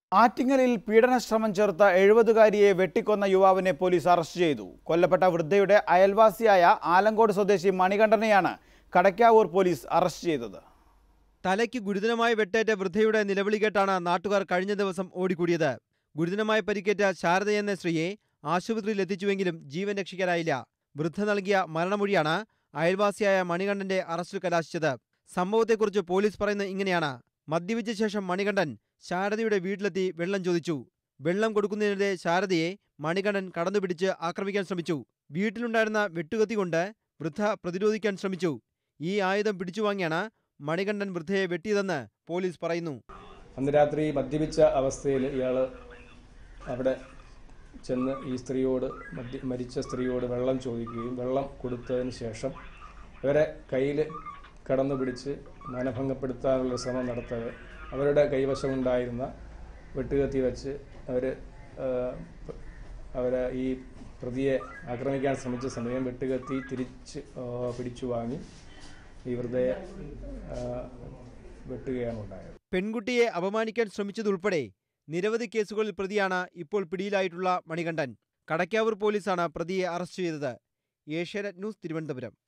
ആറ്റിങ്ങലിൽ പീഡനശ്രമം ചേർത്ത എഴുപതുകാരിയെ വെട്ടിക്കൊന്ന യുവാവിനെ പോലീസ് അറസ്റ്റ് ചെയ്തു കൊല്ലപ്പെട്ട വൃദ്ധയുടെ അയൽവാസിയായ ആലങ്കോട് സ്വദേശി മണികണ്ഠനെയാണ് കടയ്ക്കാവൂർ പോലീസ് അറസ്റ്റ് ചെയ്തത് തലയ്ക്ക് ഗുരുതരമായ വെട്ടേറ്റ വൃദ്ധയുടെ നിലവിളി കേട്ടാണ് നാട്ടുകാർ കഴിഞ്ഞ ദിവസം ഓടിക്കൂടിയത് ഗുരുതരമായി പരിക്കേറ്റ ശാരദ എന്ന സ്ത്രീയെ ആശുപത്രിയിൽ എത്തിച്ചുവെങ്കിലും ജീവൻ രക്ഷിക്കാനായില്ല വൃദ്ധ നൽകിയ മരണമൊഴിയാണ് അയൽവാസിയായ മണികണ്ഠന്റെ അറസ്റ്റിൽ കലാശിച്ചത് സംഭവത്തെക്കുറിച്ച് പോലീസ് പറയുന്നത് ഇങ്ങനെയാണ് മദ്യപിച്ച ശേഷം മണികണ്ഠൻ ശാരദയുടെ വീട്ടിലെത്തി വെള്ളം ചോദിച്ചു വെള്ളം കൊടുക്കുന്നതിനിടെ ശാരദയെ മണികണ്ഠൻ കടന്നുപിടിച്ച് ആക്രമിക്കാൻ ശ്രമിച്ചു വീട്ടിലുണ്ടായിരുന്ന വെട്ടുകത്തി കൊണ്ട് വൃദ്ധ പ്രതിരോധിക്കാൻ ശ്രമിച്ചു ഈ ആയുധം പിടിച്ചു വാങ്ങിയാണ് മണികണ്ഠൻ വൃദ്ധയെ വെട്ടിയതെന്ന് പോലീസ് പറയുന്നു അന്ന് രാത്രി മദ്യപിച്ച അവസ്ഥയിൽ ഇയാൾ അവിടെ ചെന്ന് ഈ സ്ത്രീയോട് മദ്യ മരിച്ച സ്ത്രീയോട് വെള്ളം ചോദിക്കുകയും വെള്ളം കൊടുത്തതിന് ശേഷം ഇവരെ കയ്യിൽ കടന്നു പിടിച്ച് മാനഭംഗപ്പെടുത്താനുള്ള ശ്രമം നടത്തവെ അവരുടെ കൈവശമുണ്ടായിരുന്ന വെട്ടുകത്തി വെച്ച് അവർ അവരെ ഈ പ്രതിയെ ആക്രമിക്കാൻ ശ്രമിച്ച സമയം വെട്ടുകത്തി തിരിച്ച് ആ, പിടിച്ചു വാങ്ങി ഈ വൃദ്ധയെ ആ, വെട്ടുകയാണ് ഉണ്ടായത് പെൺകുട്ടിയെ അപമാനിക്കാൻ ശ്രമിച്ചതുൾപ്പെടെ നിരവധി കേസുകളിൽ പ്രതിയാണ് ഇപ്പോൾ പിടിയിലായിട്ടുള്ള മണികണ്ഠൻ കടയ്ക്കാവൂർ പോലീസാണ് പ്രതിയെ അറസ്റ്റ് ചെയ്തത് ഏഷ്യാനെറ്റ് ന്യൂസ് തിരുവനന്തപുരം